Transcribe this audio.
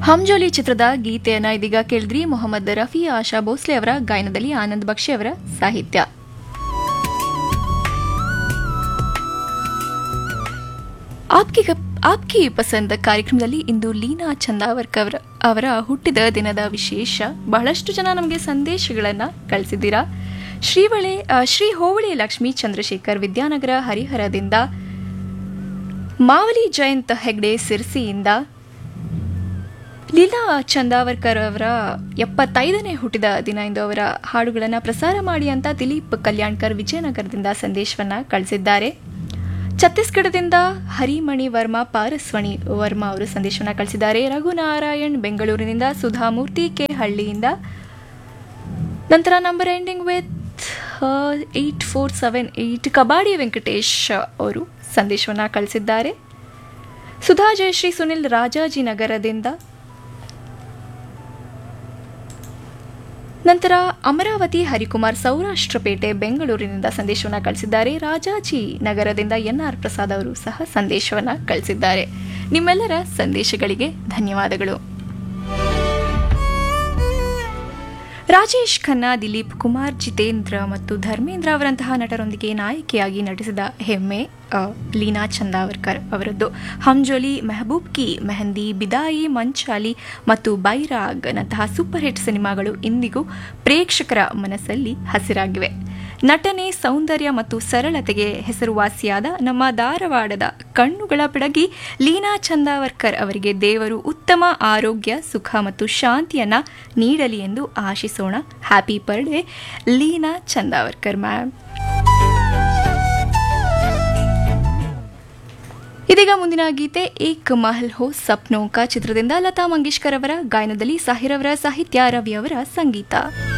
ಹಂಜೋಲಿ ಚಿತ್ರದ ಗೀತೆಯನ್ನ ಇದೀಗ ಕೇಳಿದ್ರಿ ಮೊಹಮ್ಮದ್ ರಫಿ ಆಶಾ ಭೋಸ್ಲೆ ಅವರ ಗಾಯನದಲ್ಲಿ ಆನಂದ್ ಬಕ್ಷಿ ಅವರ ಸಾಹಿತ್ಯ ಆಪ್ಕಿ ಗಪ್- ಆಪ್ಕಿ ಪಸಂದ್ ಕಾರ್ಯಕ್ರಮದಲ್ಲಿ ಇಂದು ಲೀನಾ ಚಂದಾವರ್ಕರ್ ಅವರ ಅವರ ಹುಟ್ಟಿದ ದಿನದ ವಿಶೇಷ ಬಹಳಷ್ಟು ಜನ ನಮಗೆ ಸಂದೇಶಗಳನ್ನು ಕಳಿಸಿದ್ದೀರಾ ಶ್ರೀವಳೆ ಆ, ಶ್ರೀ ಹೋವಳಿ ಲಕ್ಷ್ಮೀ ಚಂದ್ರಶೇಖರ್ ವಿದ್ಯಾನಗರ ಹರಿಹರದಿಂದ ಮಾವಲಿ ಜಯಂತ್ ಹೆಗ್ಡೆ ಸಿರ್ಸಿಯಿಂದ ಲೀಲಾ ಚಂದಾವರ್ಕರ್ ಅವರ ಎಪ್ಪತ್ತೈದನೇ ಹುಟ್ಟಿದ ದಿನ ಇಂದು ಅವರ ಹಾಡುಗಳನ್ನು ಪ್ರಸಾರ ಮಾಡಿ ಅಂತ ದಿಲೀಪ್ ಕಲ್ಯಾಣ್ಕರ್ ವಿಜಯನಗರದಿಂದ ಸಂದೇಶವನ್ನ ಕಳಿಸಿದ್ದಾರೆ ಛತ್ತೀಸ್ಗಢದಿಂದ ಹರಿಮಣಿ ವರ್ಮಾ ಪಾರಸ್ವಣಿ ವರ್ಮಾ ಅವರು ಸಂದೇಶವನ್ನ ಕಳಿಸಿದ್ದಾರೆ ರಘುನಾರಾಯಣ್ ಬೆಂಗಳೂರಿನಿಂದ ಸುಧಾಮೂರ್ತಿ ಕೆ ಹಳ್ಳಿಯಿಂದ ನಂತರ number ending with eight four seven eight Kabadi Venkatesh ಅವರು ಸಂದೇಶವನ್ನು ಕಳಿಸಿದ್ದಾರೆ ಸುಧಾ ಜಯಶ್ರೀ ಸುನಿಲ್ ರಾಜಾಜಿನಗರದಿಂದ ನಂತರ ಅಮರಾವತಿ ಹರಿಕುಮಾರ್ ಸೌರಾಷ್ಟ್ರಪೇಟೆ ಬೆಂಗಳೂರಿನಿಂದ ಸಂದೇಶವನ್ನು ಕಳಿಸಿದ್ದಾರೆ ರಾಜಾಜಿ ನಗರದಿಂದ ಎನ್ಆರ್ ಪ್ರಸಾದ್ ಅವರು ಸಹ ಸಂದೇಶವನ್ನು ಕಳಿಸಿದ್ದಾರೆ ನಿಮ್ಮೆಲ್ಲರ ಸಂದೇಶಗಳಿಗೆ ಧನ್ಯವಾದಗಳು ರಾಜೇಶ್ ಖನ್ನಾ ದಿಲೀಪ್ ಕುಮಾರ್ ಜಿತೇಂದ್ರ ಮತ್ತು ಧರ್ಮೇಂದ್ರ ಅವರಂತಹ ನಟರೊಂದಿಗೆ ನಾಯಕಿಯಾಗಿ ನಟಿಸಿದ ಹೆಮ್ಮೆ ಆ, ಲೀನಾ ಚಂದಾವರ್ಕರ್ ಅವರದ್ದು ಹಂಜೋಲಿ ಮೆಹಬೂಬ್ ಕಿ ಮೆಹಂದಿ ಬಿದಾಯಿ ಮಂಚಾಲಿ ಮತ್ತು ಬೈರಾಗ್ ನಂತಹ ಸೂಪರ್ ಹಿಟ್ ಸಿನಿಮಾಗಳು ಇಂದಿಗೂ ಪ್ರೇಕ್ಷಕರ ಮನಸ್ಸಲ್ಲಿ ಹಸಿರಾಗಿವೆ ನಟನೆ ಸೌಂದರ್ಯ ಮತ್ತು ಸರಳತೆಗೆ ಹೆಸರುವಾಸಿಯಾದ ನಮ್ಮ ಧಾರವಾಡದ ಕಣ್ಣುಗಳ ಬೆಳಗಿ ಲೀನಾ ಚಂದಾವರ್ಕರ್ ಅವರಿಗೆ ದೇವರು ಉತ್ತಮ ಆರೋಗ್ಯ ಸುಖ ಮತ್ತು ಶಾಂತಿಯನ್ನ ನೀಡಲಿ ಎಂದು ಆಶಿಸೋಣ happy birthday Leena Chandavarkar ma'am ಇದೀಗ ಮುಂದಿನ ಗೀತೆ ಏಕ್ ಮಹಲ್ ಹೋ ಸಪ್ನೋ ಕಾ ಚಿತ್ರದಿಂದ ಲತಾ ಮಂಗೇಶ್ಕರ್ ಅವರ ಗಾಯನದಲ್ಲಿ ಸಾಹಿರ್ ಅವರ ಸಾಹಿತ್ಯ ರವಿ ಅವರ ಸಂಗೀತ